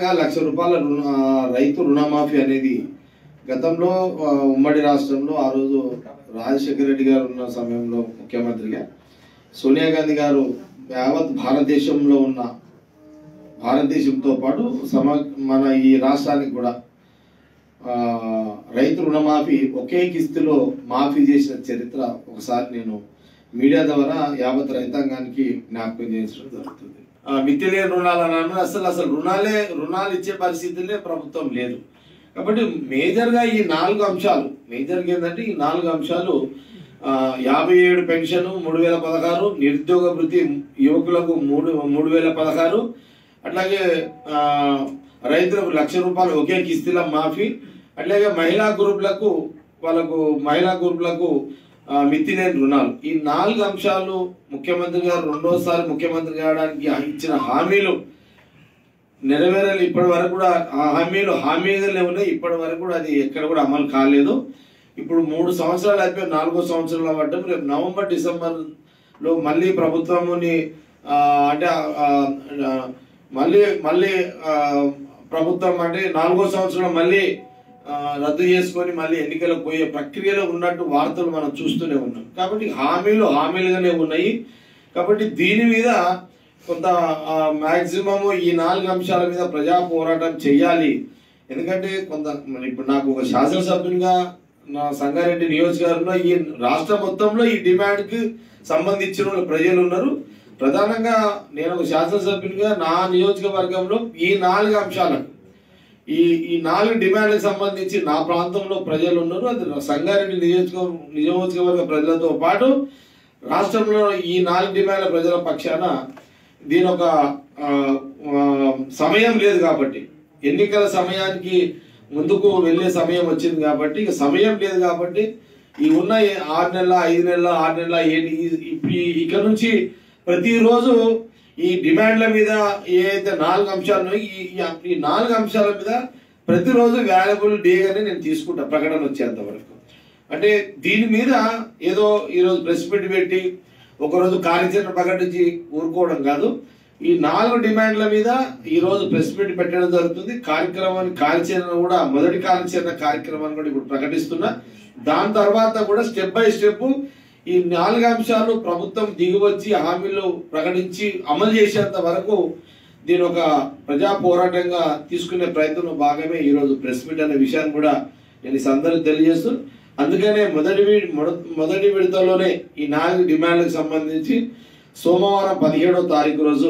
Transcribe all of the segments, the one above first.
ఖచ్చితంగా లక్ష రూపాయల రుణ రైతు రుణమాఫీ అనేది గతంలో ఆ, ఉమ్మడి రాష్ట్రంలో ఆ రోజు రాజశేఖర రెడ్డి గారు ఉన్న సమయంలో ముఖ్యమంత్రిగా సోనియా గాంధీ గారు యావత్ భారతదేశంలో ఉన్న భారతదేశంతో పాటు సమ మన ఈ రాష్ట్రానికి కూడా ఆ, రైతు రుణమాఫీ ఒకే కిస్తులో మాఫీ చేసిన చరిత్ర ఒకసారి నేను మీడియా ద్వారా యావత్ రైతాంగానికి జ్ఞాపకం చేయించడం జరుగుతుంది ఆ, మిత్తి లేని రుణాలు అన్నాను అసలు అసలు రుణాలే రుణాలు ఇచ్చే పరిస్థితులే ప్రభుత్వం లేదు కాబట్టి మేజర్గా ఈ నాలుగు అంశాలు మేజర్గా ఏంటంటే ఈ నాలుగు అంశాలు ఆ, యాభై ఏడు పెన్షన్ మూడు వేల పదహారు నిరుద్యోగ వృత్తి యువకులకు మూడు మూడు వేల పదహారు అట్లాగే ఆ, రైతులకు లక్ష రూపాయలు ఒకే కిస్తీల మాఫీ అట్లాగే మహిళా గ్రూపులకు వాళ్ళకు మహిళా గ్రూపులకు ఆ, మిత్తి లేని రుణాలు ఈ నాలుగు అంశాలు ముఖ్యమంత్రి గారు రెండోసారి ముఖ్యమంత్రి కావడానికి ఇచ్చిన హామీలు నెరవేరాలి ఇప్పటి వరకు కూడా ఆ హామీలు హామీగానే ఉన్నాయి ఇప్పటి వరకు కూడా అది ఎక్కడ కూడా అమలు కాలేదు ఇప్పుడు మూడు సంవత్సరాలు అయిపోయి నాలుగో సంవత్సరాలు అవ్వటం రేపు నవంబర్ డిసెంబర్ లో మళ్ళీ ప్రభుత్వముని ఆ, అంటే ఆ, ఆ, మళ్ళీ మళ్ళీ ఆ, ప్రభుత్వం అంటే నాలుగో సంవత్సరం మళ్ళీ ఆ, రద్దు చేసుకొని మళ్ళీ ఎన్నికలకు పోయే ప్రక్రియలో ఉన్నట్టు వార్తలు మనం చూస్తూనే ఉన్నాం కాబట్టి హామీలు హామీలుగానే ఉన్నాయి కాబట్టి దీని మీద కొంత మాక్సిమం ఈ నాలుగు అంశాల మీద ప్రజా పోరాటం చేయాలి ఎందుకంటే కొంత మరి ఇప్పుడు నాకు ఒక శాసనసభ్యునిగా నా సంగారెడ్డి నియోజకవర్గంలో ఈ రాష్ట్ర మొత్తంలో ఈ డిమాండ్కి సంబంధించిన వాళ్ళు ప్రజలు ఉన్నారు ప్రధానంగా నేను ఒక శాసనసభ్యునిగా నా నియోజకవర్గంలో ఈ నాలుగు అంశాలకు ఈ ఈ నాలుగు డిమాండ్లకు సంబంధించి నా ప్రాంతంలో ప్రజలు ఉన్నారు అది సంగారెడ్డి నియోజక నియోజకవర్గ ప్రజలతో పాటు రాష్ట్రంలో ఈ నాలుగు డిమాండ్ల ప్రజల పక్షాన దీని ఒక ఆ, ఆ, సమయం లేదు కాబట్టి ఎన్నికల సమయానికి ముందుకు వెళ్ళే సమయం వచ్చింది కాబట్టి ఇక సమయం లేదు కాబట్టి ఈ ఉన్న ఈ ఆరు నెలల ఐదు నెలల ఆరు నెలల ఏంటి ఈ- ఈ- ఇక్కడ నుంచి ప్రతిరోజు ఈ డిమాండ్ల మీద ఏదైతే నాలుగు అంశాలు ఉన్నాయో, ఈ ఈ- ఈ నాలుగు అంశాల మీద ప్రతిరోజు వాల్యుబుల్ డేగానే నేను తీసుకుంటా ప్రకటన వచ్చేంత వరకు అంటే దీని మీద ఏదో ఈరోజు ప్రెస్ మీట్ పెట్టి ఒకరోజు కార్యాచరణ ప్రకటించి ఊరుకోవడం కాదు ఈ నాలుగు డిమాండ్ల మీద ఈ రోజు ప్రెస్ మీట్ పెట్టడం జరుగుతుంది కార్యక్రమాన్ని కార్యాచరణ కూడా మొదటి కార్యాచరణ కార్యక్రమాన్ని కూడా ఇప్పుడు ప్రకటిస్తున్నా దాని తర్వాత కూడా స్టెప్ బై స్టెప్ ఈ నాలుగు అంశాలు ప్రభుత్వం దిగివచ్చి హామీలు ప్రకటించి అమలు చేసేంత వరకు దీని ఒక ప్రజా పోరాటంగా తీసుకునే ప్రయత్నంలో భాగమే ఈ రోజు ప్రెస్ మీట్ అనే విషయాన్ని కూడా నేను ఈ సందర్భంగా తెలియజేస్తూ అందుకనే మొదటి వి- మొద- మొదటి విడతలోనే ఈ నాలుగు డిమాండ్లకు సంబంధించి సోమవారం పదిహేడో తారీఖు రోజు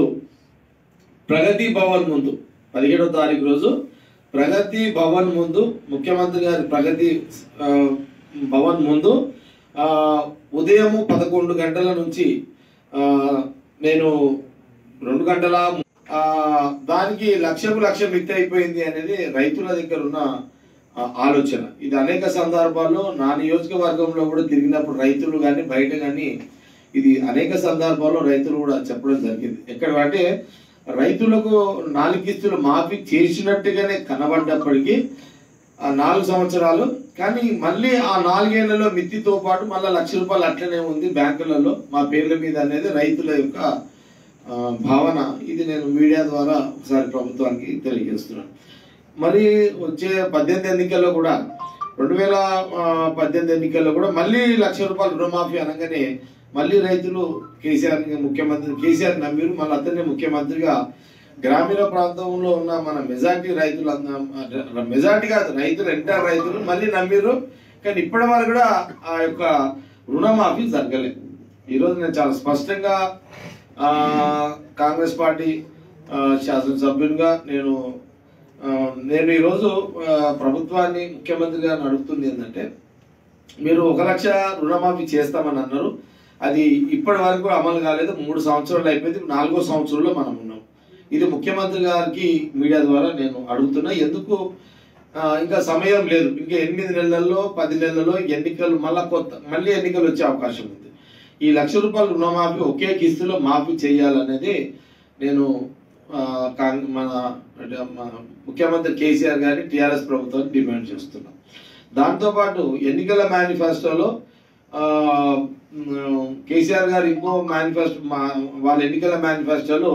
ప్రగతి భవన్ ముందు పదిహేడో తారీఖు రోజు ప్రగతి భవన్ ముందు ముఖ్యమంత్రి గారి ప్రగతి ఆ, భవన్ ముందు ఆ, ఉదయము పదకొండు గంటల నుంచి ఆ, నేను రెండు గంటల ఆ, దానికి లక్షకు లక్ష మిత్తి అయిపోయింది అనేది రైతుల దగ్గర ఉన్న ఆ, ఆలోచన ఇది అనేక సందర్భాల్లో నా నియోజకవర్గంలో కూడా తిరిగినప్పుడు రైతులు కానీ బయట కానీ ఇది అనేక సందర్భాల్లో రైతులు కూడా చెప్పడం జరిగింది ఎక్కడ అంటే రైతులకు నాలుగు కిస్తులు మాఫీ చేసినట్టుగానే కనబడ్డప్పటికీ ఆ నాలుగు సంవత్సరాలు కానీ మళ్ళీ ఆ నాలుగేళ్లలో మిత్తితో పాటు మళ్ళీ లక్ష రూపాయలు అట్లనే ఉంది బ్యాంకులలో మా పేర్ల మీద అనేది రైతుల యొక్క ఆ, భావన ఇది నేను మీడియా ద్వారా ఒకసారి ప్రభుత్వానికి తెలియజేస్తున్నాను మరి వచ్చే పద్దెనిమిది ఎన్నికల్లో కూడా రెండు వేల ఆ, పద్దెనిమిది ఎన్నికల్లో కూడా మళ్ళీ లక్ష రూపాయలు రుణమాఫీ అనగానే మళ్ళీ రైతులు కేసీఆర్ ని ముఖ్యమంత్రి కేసీఆర్ నమ్మిరు మళ్ళీ అతన్ని ముఖ్యమంత్రిగా గ్రామీణ ప్రాంతంలో ఉన్న మన మెజార్టీ రైతులు అన్న- మెజార్టీ కాదు రైతులు ఎంటర్ రైతులు మళ్ళీ నమ్మిరు కానీ ఇప్పటి వరకు కూడా ఆ యొక్క రుణమాఫీ జరగలేదు ఈరోజు నేను చాలా స్పష్టంగా ఆ, కాంగ్రెస్ పార్టీ ఆ, శాసనసభ్యునిగా నేను ఆ, నేను ఈరోజు ఆ, ప్రభుత్వాన్ని ముఖ్యమంత్రి గారిని అడుగుతుంది ఏంటంటే మీరు ఒక లక్ష రుణమాఫీ చేస్తామని అన్నారు అది ఇప్పటి వరకు అమలు కాలేదు మూడు సంవత్సరాలు అయిపోయింది నాలుగో సంవత్సరంలో మనం ఉన్నాం ఇది ముఖ్యమంత్రి గారికి మీడియా ద్వారా నేను అడుగుతున్నా ఎందుకు ఆ, ఇంకా సమయం లేదు ఇంకా ఎనిమిది నెలల్లో పది నెలల్లో ఎన్నికలు మళ్ళా కొత్త మళ్ళీ ఎన్నికలు వచ్చే అవకాశం ఉంది ఈ లక్ష రూపాయల రుణమాఫీ ఒకే కిస్తులో మాఫీ చేయాలనేది నేను ఆ, కాంగ్- మన అంటే మన ముఖ్యమంత్రి కేసీఆర్ గారి టిఆర్ఎస్ ప్రభుత్వాన్ని డిమాండ్ చేస్తున్నాం దాంతోపాటు ఎన్నికల మేనిఫెస్టోలో ఆ, మ్, కేసీఆర్ గారు ఇంకో మేనిఫెస్టో వాళ్ళ ఎన్నికల మేనిఫెస్టోలో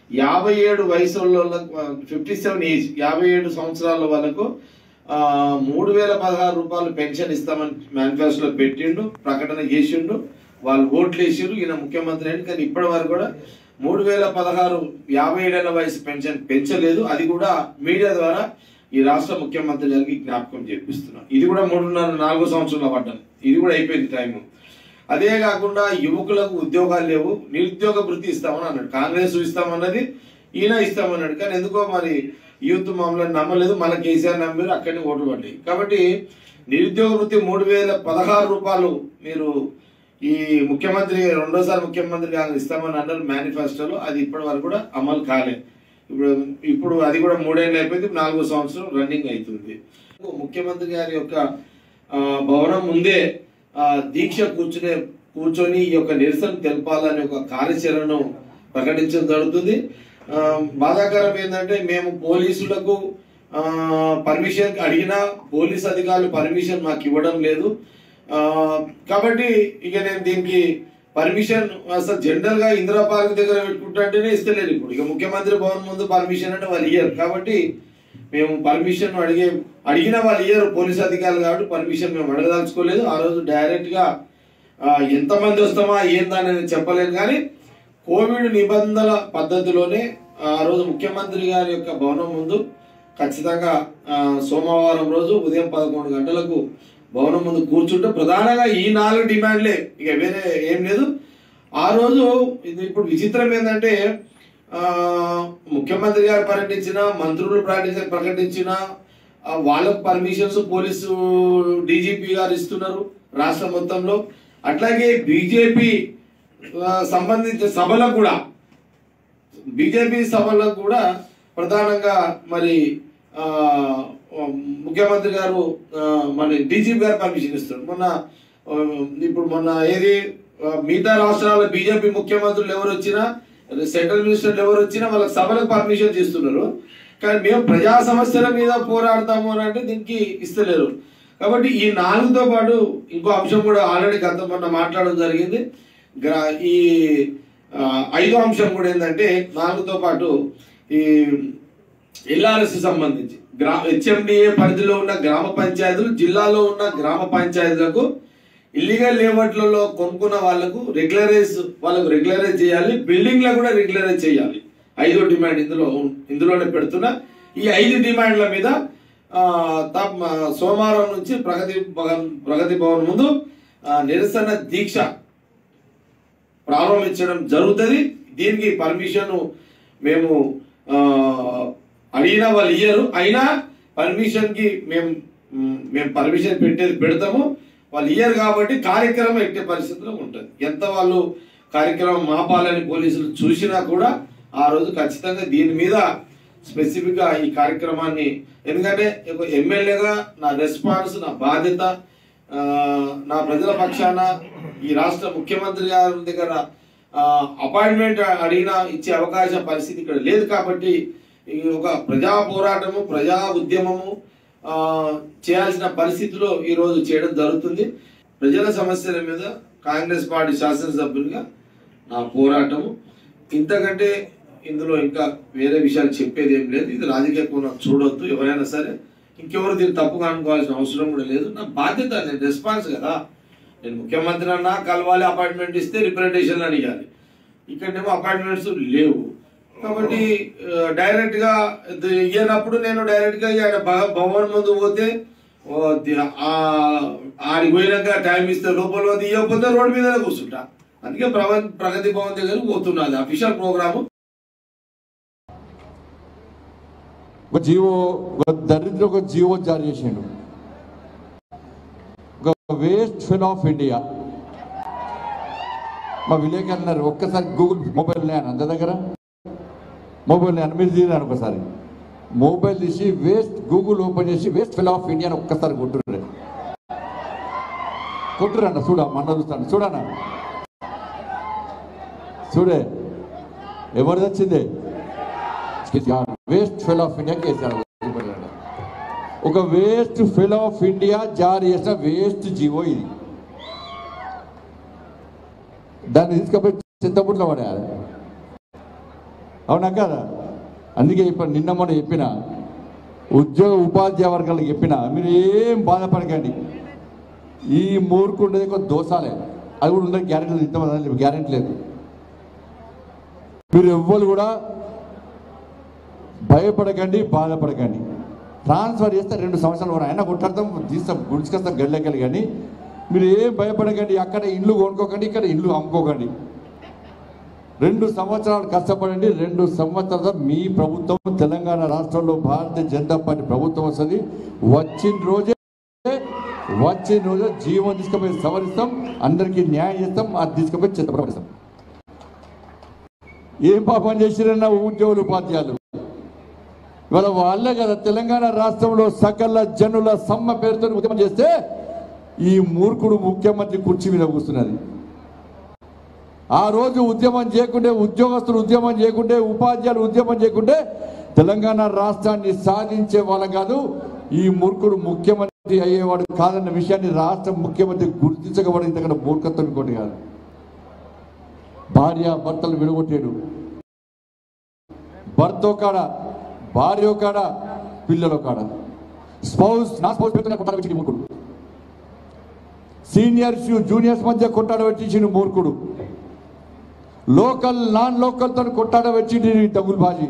యాభై ఏడు వయసు ఫిఫ్టీ సెవెన్ ఏజ్ యాభై ఏడు సంవత్సరాల వాళ్ళకు ఆ, మూడు వేల పదహారు రూపాయలు పెన్షన్ ఇస్తామని మేనిఫెస్టోలో పెట్టిండు ప్రకటన చేసిండు వాళ్ళు ఓట్లు వేసిండ్రు ఈయన ముఖ్యమంత్రి అయింది కానీ ఇప్పటి వరకు కూడా మూడు వేల పదహారు యాభై ఏడేళ్ల వయసు పెన్షన్ పెంచలేదు అది కూడా మీడియా ద్వారా ఈ రాష్ట్ర ముఖ్యమంత్రి గారికి జ్ఞాపకం చేపిస్తున్నాం ఇది కూడా మూడున్నర నాలుగో సంవత్సరంలో పడ్డాను ఇది కూడా అయిపోయింది టైము అదే కాకుండా యువకులకు ఉద్యోగాలు లేవు నిరుద్యోగ వృత్తి ఇస్తామని అన్నాడు కాంగ్రెస్ ఇస్తామన్నది ఈయన ఇస్తామన్నాడు కానీ ఎందుకో మరి యూత్ మమ్మల్ని నమ్మలేదు మన కేసీఆర్ నమ్మారు అక్కడిని ఓట్లు పడ్డాయి కాబట్టి నిరుద్యోగ వృత్తి మూడు వేల పదహారు రూపాయలు మీరు ఈ ముఖ్యమంత్రి రెండోసారి ముఖ్యమంత్రి గారు ఇస్తామని అన్నారు మేనిఫెస్టోలో అది ఇప్పటి వరకు కూడా అమలు కాలే ఇప్పుడు ఇప్పుడు అది కూడా మూడేళ్ళు అయిపోయింది ఇప్పుడు నాలుగో సంవత్సరం రన్నింగ్ అవుతుంది ముఖ్యమంత్రి గారి యొక్క ఆ, భవనం ముందే ఆ, దీక్ష కూర్చునే కూర్చొని ఈ యొక్క నిరసన తెలపాలని ఒక కార్యాచరణను ప్రకటించడం జరుగుతుంది ఆ, బాధాకరం ఏంటంటే మేము పోలీసులకు పర్మిషన్ అడిగినా పోలీస్ అధికారులు పర్మిషన్ మాకు ఇవ్వడం లేదు ఆ, కాబట్టి ఇక నేను దీనికి పర్మిషన్ అసలు జనరల్ గా ఇందిరా పార్క్ దగ్గర పెట్టుకుంటుంటేనే ఇస్తలేరు ఇప్పుడు ఇక ముఖ్యమంత్రి భవన్ ముందు పర్మిషన్ అంటే వాళ్ళు ఇయ్యరు కాబట్టి మేము పర్మిషన్ అడిగే అడిగిన వాళ్ళు ఇయ్యరు పోలీస్ అధికారులు కాబట్టి పర్మిషన్ మేము అడగదలుచుకోలేదు ఆ రోజు డైరెక్ట్ గా ఆ, ఎంతమంది వస్తామా ఏందనేది చెప్పలేను కానీ కోవిడ్ నిబంధనల పద్ధతిలోనే ఆ రోజు ముఖ్యమంత్రి గారి యొక్క భవనం ముందు ఖచ్చితంగా ఆ, సోమవారం రోజు ఉదయం పదకొండు గంటలకు భవనం ముందు కూర్చుంటే ప్రధానంగా ఈ నాలుగు డిమాండ్లే ఇక వేరే ఏం లేదు ఆ రోజు ఇది ఇప్పుడు విచిత్రం ఏంటంటే ఆ, ముఖ్యమంత్రి గారు పర్యటించిన మంత్రులు ప్రకటించిన ప్రకటించిన ఆ, వాళ్ళకు పర్మిషన్స్ పోలీసు డీజీపీ గారు ఇస్తున్నారు రాష్ట్రం మొత్తంలో అట్లాగే బీజేపీ సంబంధించిన సభలకు కూడా బీజేపీ సభలకు కూడా ప్రధానంగా మరి ఆ, ముఖ్యమంత్రి గారు ఆ, మన డీజీపీ గారు పర్మిషన్ ఇస్తారు మొన్న ఆ, ఇప్పుడు మొన్న ఏది ఆ, మిగతా రాష్ట్రాల బీజేపీ ముఖ్యమంత్రులు ఎవరు వచ్చినా సెంట్రల్ మినిస్టర్లు ఎవరు వచ్చినా వాళ్ళకి సభలకు పర్మిషన్ ఇస్తున్నారు కానీ మేము ప్రజా సమస్యల మీద పోరాడతాము అని అంటే దీనికి ఇస్తలేరు కాబట్టి ఈ నాలుగుతో పాటు ఇంకో అంశం కూడా ఆల్రెడీ గత మొన్న మాట్లాడడం జరిగింది గ్రా- ఈ ఆ, ఐదో అంశం కూడా ఏంటంటే నాలుగుతో పాటు ఈ ఎల్ఆర్ఎస్ సంబంధించి గ్రా హెచ్ఎండిఏ పరిధిలో ఉన్న గ్రామ పంచాయతీలు జిల్లాలో ఉన్న గ్రామ పంచాయతీలకు ఇల్లీగల్ లేఅవుట్లలో కొనుక్కున్న వాళ్ళకు రెగ్యులరైజ్ వాళ్ళకు రెగ్యులరైజ్ చేయాలి బిల్డింగ్లో కూడా రెగ్యులరైజ్ చేయాలి ఐదో డిమాండ్ ఇందులో ఇందులోనే పెడుతున్నా ఈ ఐదు డిమాండ్ల మీద ఆ, తప్- ఆ, సోమవారం నుంచి ప్రగతి భవన్ ప్రగతి భవన్ ముందు ఆ, నిరసన దీక్ష ప్రారంభించడం జరుగుతుంది దీనికి పర్మిషన్ మేము ఆ, అడిగినా వాళ్ళు ఇయ్యరు అయినా పర్మిషన్ కి మేము మ్, మేము పర్మిషన్ పెట్టేది పెడతాము వాళ్ళు ఇయ్యరు కాబట్టి కార్యక్రమం ఎట్టే పరిస్థితిలో ఉంటుంది ఎంత వాళ్ళు కార్యక్రమం మాపాలని పోలీసులు చూసినా కూడా ఆ రోజు ఖచ్చితంగా దీని మీద స్పెసిఫిక్ గా ఈ కార్యక్రమాన్ని ఎందుకంటే ఒక ఎమ్మెల్యేగా నా రెస్పాన్స్ నా బాధ్యత ఆ, నా ప్రజల పక్షాన ఈ రాష్ట్ర ముఖ్యమంత్రి గారి దగ్గర అపాయింట్మెంట్ అడిగినా ఇచ్చే అవకాశం పరిస్థితి ఇక్కడ లేదు కాబట్టి ఈ ఒక ప్రజా పోరాటము ప్రజా ఉద్యమము ఆ, చేయాల్సిన పరిస్థితిలో ఈ రోజు చేయడం జరుగుతుంది ప్రజల సమస్యల మీద కాంగ్రెస్ పార్టీ శాసనసభ్యునిగా నా పోరాటము ఇంతకంటే ఇందులో ఇంకా వేరే విషయాలు చెప్పేది ఏం లేదు ఇది రాజకీయ కోణం చూడొద్దు ఎవరైనా సరే ఇంకెవరు దీన్ని తప్పుగా అనుకోవాల్సిన అవసరం కూడా లేదు నా బాధ్యత నేను రెస్పాన్స్ కదా నేను ముఖ్యమంత్రి అన్నా కలవాలి అపాయింట్మెంట్ ఇస్తే రిప్రజెంటేషన్ అని ఇవ్వాలి ఇక్కడేమో అపాయింట్మెంట్స్ లేవు కాబట్టి ఆ, డైరెక్ట్ గా ఇది ఇయ్యనప్పుడు నేను డైరెక్ట్ గా ఆయన భ- భవన్ ముందు పోతే ఓ ది- ఆ ఆడికి పోయినాక టైం ఇస్తే లోపల పోతే ఇవ్వకపోతే రోడ్డు మీదనే కూర్చుంటా అందుకే ప్రవ- ప్రగతి భవన్ దగ్గర పోతున్నది అఫీషియల్ ప్రోగ్రాము ఒక జీవో ఒక దరిద్ర ఒక జీవో జారీ చేసిండు ఒక వేస్ట్ ఫిల్ ఆఫ్ ఇండియా మా విలేకరు అన్నారు ఒక్కసారి గూగుల్ మొబైల్ లేను అంత దగ్గర మొబైల్ లేను మీరు తీరాను ఒకసారి మొబైల్ తీసి వేస్ట్ గూగుల్ ఓపెన్ చేసి వేస్ట్ ఫిల్ ఆఫ్ ఇండియా అని ఒక్కసారి కొట్టుర్రే కొట్టురన్న చూడ మన చూస్తాను చూడన్న చూడే ఎవరు వచ్చింది waste fellow of India KCR ఒక వేస్ట్ ఫెల్ ఆఫ్ ఇండియా జారీ చేసిన వేస్ట్ జీవో ఇది దాన్ని తీసుకపోయి చింతపుట్లో పడేయాలి అవునా కదా అందుకే ఇప్పుడు నిన్న మొన్న చెప్పిన ఉద్యోగ ఉపాధ్యాయ వర్గాలకు చెప్పిన మీరు ఏం బాధపడకండి ఈ మూర్ఖు ఉండేది కొంత దోసాలే అది కూడా ఉండదు గ్యారెంటీ లేదు ఇంతమంది గ్యారెంటీ లేదు మీరు ఎవ్వరు కూడా భయపడకండి బాధపడకండి ట్రాన్స్ఫర్ చేస్తే రెండు సంవత్సరాలు కూడా అయినా కొట్టాడతాం తీస్తాం గుడిచుకొస్తాం గడ్డకెళ్ళి కానీ మీరు ఏం భయపడకండి అక్కడ ఇల్లు కొనుక్కోకండి ఇక్కడ ఇల్లు అమ్ముకోకండి రెండు సంవత్సరాలు కష్టపడండి రెండు సంవత్సరాల మీ ప్రభుత్వం తెలంగాణ రాష్ట్రంలో భారతీయ జనతా పార్టీ ప్రభుత్వం వస్తుంది వచ్చిన రోజే వచ్చిన రోజే జీవం తీసుకుపోయి సవరిస్తాం అందరికీ న్యాయం చేస్తాం అది తీసుకుపోయి చిత్తపడిస్తాం ఏం పాపం చేసిరన్న ఉద్యోగులు ఉపాధ్యాయులు ఇవాళ వాళ్ళే కదా తెలంగాణ రాష్ట్రంలో సకల జనుల సమ్మ పేరుతో ఉద్యమం చేస్తే ఈ మూర్ఖుడు ముఖ్యమంత్రి కుర్చీ మీద కూర్చున్నది ఆ రోజు ఉద్యమం చేయకుంటే ఉద్యోగస్తులు ఉద్యమం చేయకుంటే ఉపాధ్యాయులు ఉద్యమం చేయకుంటే తెలంగాణ రాష్ట్రాన్ని సాధించే వాళ్ళం కాదు ఈ మూర్ఖుడు ముఖ్యమంత్రి అయ్యేవాడు కాదన్న విషయాన్ని రాష్ట్ర ముఖ్యమంత్రి గుర్తించకపోవడం ఇంతకంటే మూర్ఖత్వం ఇంకోటి కాదు భార్య భర్తలు విడగొట్టాడు భర్త కాడ భార్య కాడ పిల్లల కాడ స్పౌస్ నా స్పౌస్ పెడుతున్న కొట్టాడు పెట్టింది మూర్ఖుడు సీనియర్స్ జూనియర్స్ మధ్య కొట్టాడ పెట్టించిన మూర్ఖుడు లోకల్ నాన్ లోకల్ తో కొట్టాడ పెట్టింది డబ్బులు బాజీ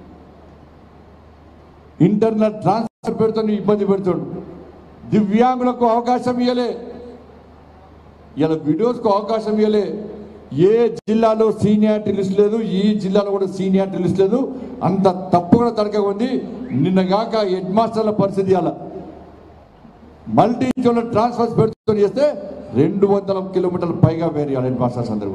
ఇంటర్నల్ ట్రాన్స్ఫర్ పెడుతూ ఇబ్బంది పెడుతాడు దివ్యాంగులకు అవకాశం ఇవ్వలే ఇలా వీడియోస్కు అవకాశం ఇవ్వలే ఏ జిల్లాలో సీనియారిటీ లిస్ట్ లేదు ఈ జిల్లాలో కూడా సీనియారిటీ లిస్ట్ లేదు అంత తప్పు కూడా తడక ఉంది నిన్నగాక హెడ్ మాస్టర్ల పరిస్థితి అలా మల్టీ జోన్ ట్రాన్స్ఫర్స్ పెడుతూ చేస్తే రెండు వందల కిలోమీటర్ల పైగా వేరే హెడ్ మాస్టర్స్ అందరు కూడా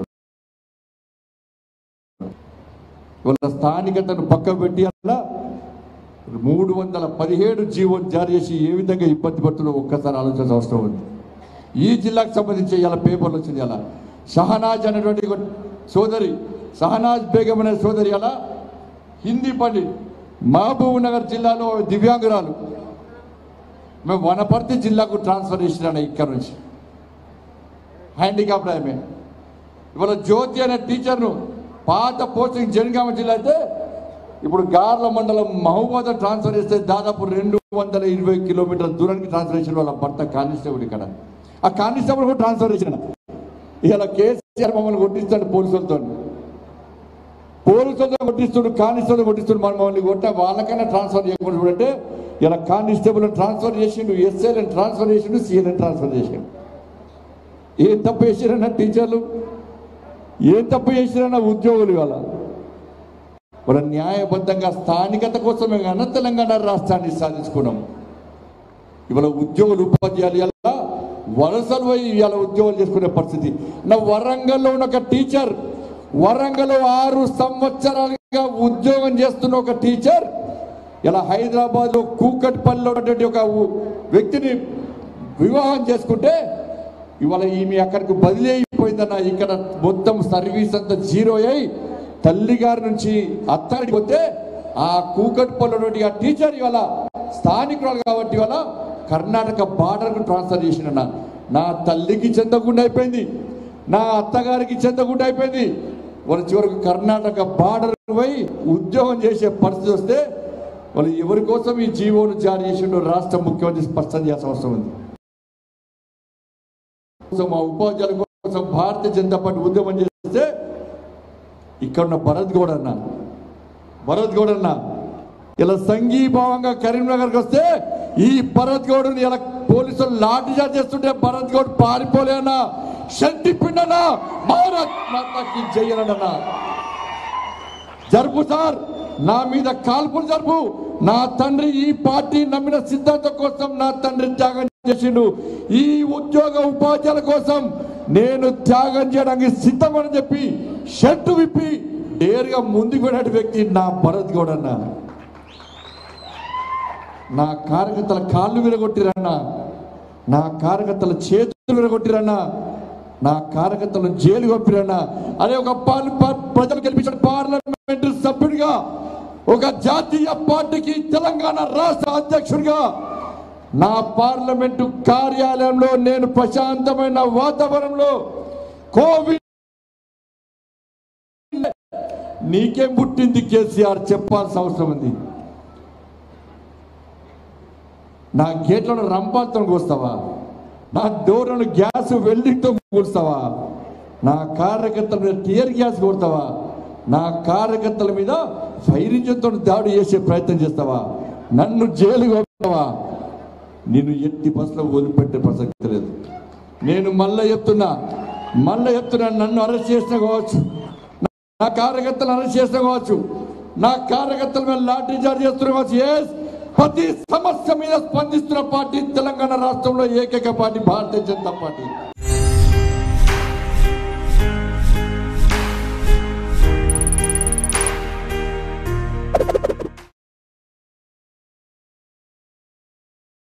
వాళ్ళ స్థానికతను పక్క పెట్టి అలా మూడు వందల పదిహేడు జీవో జారీ చేసి ఏ విధంగా ఇబ్బంది పడుతుందో ఒక్కసారి ఆలోచించాల్సిన అవసరం ఉంది ఈ జిల్లాకు సంబంధించి ఇలా పేపర్లు వచ్చింది అలా షహనాజ్ అనేటువంటి ఒక సోదరి షహనాజ్ బేగం అనే సోదరి అలా హిందీ పండిట్ మహబూబ్ నగర్ జిల్లాలో దివ్యాంగురాలు మేము వనపర్తి జిల్లాకు ట్రాన్స్ఫర్ చేసినాను ఇక్కడ నుంచి హ్యాండిక్యాప్డ్ ఆమె ఇవాళ జ్యోతి అనే టీచర్ను పాత పోస్టింగ్ జనగామ జిల్లా అయితే ఇప్పుడు గార్ల మండలం మహబూబాద్ ట్రాన్స్ఫర్ చేస్తే దాదాపు రెండు వందల ఇరవై కిలోమీటర్ల దూరానికి ట్రాన్స్ఫర్ చేసిన వాళ్ళ భర్త కానిస్టేబుల్ ఇక్కడ ఆ కానిస్టేబుల్ కూడా ట్రాన్స్ఫర్ చేసిన ఇలా కేసీఆర్ మమ్మల్ని కొట్టిస్తాడు పోలీసులతో పోలీసులతో కొట్టిస్తుడు కానిస్టేబుల్ కొట్టిస్తుడు మన మమ్మల్ని కొట్ట వాళ్ళకైనా ట్రాన్స్ఫర్ చేయకూడదు చూడంటే ఇలా కానిస్టేబుల్ ట్రాన్స్ఫర్ చేసిండు ఎస్ఐలను ట్రాన్స్ఫర్ చేసిండు సీఎల్ని ట్రాన్స్ఫర్ చేసిండు ఏం తప్పు చేసిరన్న టీచర్లు ఏం తప్పు చేసిరన్న ఉద్యోగులు ఇవాళ వాళ్ళ న్యాయబద్ధంగా స్థానికత కోసమే కానీ తెలంగాణ రాష్ట్రాన్ని సాధించుకున్నాం ఇవాళ ఉద్యోగులు ఉపాధ్యాయులు ఎలా వలసలు పోయి ఇవాళ ఉద్యోగాలు చేసుకునే పరిస్థితి నా వరంగల్లో ఉన్న ఒక టీచర్ వరంగల్లో ఆరు సంవత్సరాలుగా ఉద్యోగం చేస్తున్న ఒక టీచర్ ఇలా హైదరాబాద్ లో కూకట్పల్లిలో ఉన్నటువంటి ఒక ఉ- వ్యక్తిని వివాహం చేసుకుంటే ఇవాళ ఈమె అక్కడికి బదిలీ అయిపోయిందన్న ఇక్కడ మొత్తం సర్వీస్ అంతా జీరో అయి తల్లి గారి నుంచి అత్తారికి పోతే ఆ కూకట్పల్లి ఉన్నటువంటి ఆ టీచర్ ఇవాళ స్థానికురాలు కాబట్టి ఇవాళ కర్ణాటక బార్డర్ కు ట్రాన్స్ఫర్ చేసిన నా తల్లికి చెందకుండా అయిపోయింది నా అత్తగారికి చెందకుండా అయిపోయింది వాళ్ళ చివరకు కర్ణాటక బార్డర్ పోయి ఉద్యోగం చేసే పరిస్థితి వస్తే వాళ్ళు ఎవరి కోసం ఈ జీవోను జారీ చేసిండో రాష్ట్ర ముఖ్యమంత్రి స్పష్టం చేయాల్సిన అవసరం ఉంది కోసం మా ఉపాధ్యాయుల కోసం భారతీయ జనతా పార్టీ ఉద్యమం చేస్తే ఇక్కడ ఉన్న భరత్ గౌడ్ అన్న భరత్ గౌడ్ అన్న ఇలా సంఘీభావంగా కరీంనగర్కి వస్తే ఈ భరత్ గౌడ్ని ఇలా పోలీసులు లాఠీ చార్జ్ చేస్తుంటే భరత్ గౌడ్ పారిపోలే అన్న షంటి పిండనా భారత్ మాతాకి జయనన్నా జరుపు సార్ నా మీద కాల్పులు జరుపు నా తండ్రి ఈ పార్టీ నమ్మిన సిద్ధాంతం కోసం నా తండ్రి త్యాగం చేసిండు ఈ ఉద్యోగ ఉపాధ్యాయుల కోసం నేను త్యాగం చేయడానికి సిద్ధమని చెప్పి షర్టు విప్పి నేరుగా ముందుకు వెళ్ళే వ్యక్తి నా భరత్ గౌడ్ అన్న నా కార్యకర్తల కాళ్ళు విరగొట్టిరన్నా నా కార్యకర్తల చేతులు విరగొట్టిరన్నా నా కార్యకర్తలను జైలు పంపిరన్నా అదే ఒక పార్- పార్- ప్రజలు గెలిపించిన పార్లమెంటు సభ్యుడిగా ఒక జాతీయ పార్టీకి తెలంగాణ రాష్ట్ర అధ్యక్షుడిగా నా పార్లమెంటు కార్యాలయంలో నేను ప్రశాంతమైన వాతావరణంలో కోవిడ్ నీకేం పుట్టింది కేసీఆర్ చెప్పాల్సిన అవసరం ఉంది నా గేట్లను రంపాలతో కూస్తావా నా డోర్లను గ్యాస్ వెల్డింగ్తో కూస్తావా నా కార్యకర్తల మీద టియర్ గ్యాస్ కొడతావా నా కార్యకర్తల మీద ఫైర్ ఇంజన్తో దాడి చేసే ప్రయత్నం చేస్తావా నన్ను జైలు కొడతావా నేను ఎట్టి బస్సులో వదిలిపెట్టే ప్రసక్తి లేదు నేను మళ్ళీ చెప్తున్నా మళ్ళీ చెప్తున్నా నన్ను అరెస్ట్ చేసిన కావచ్చు నా కార్యకర్తలు అరెస్ట్ చేసిన కావచ్చు నా కార్యకర్తల మీద లాఠీ చార్జ్ చేస్తున్న కావచ్చు ఎస్ ప్రతి సమస్య మీద స్పందిస్తున్న పార్టీ తెలంగాణ రాష్ట్రంలో ఏకైక పార్టీ భారతీయ జనతా పార్టీ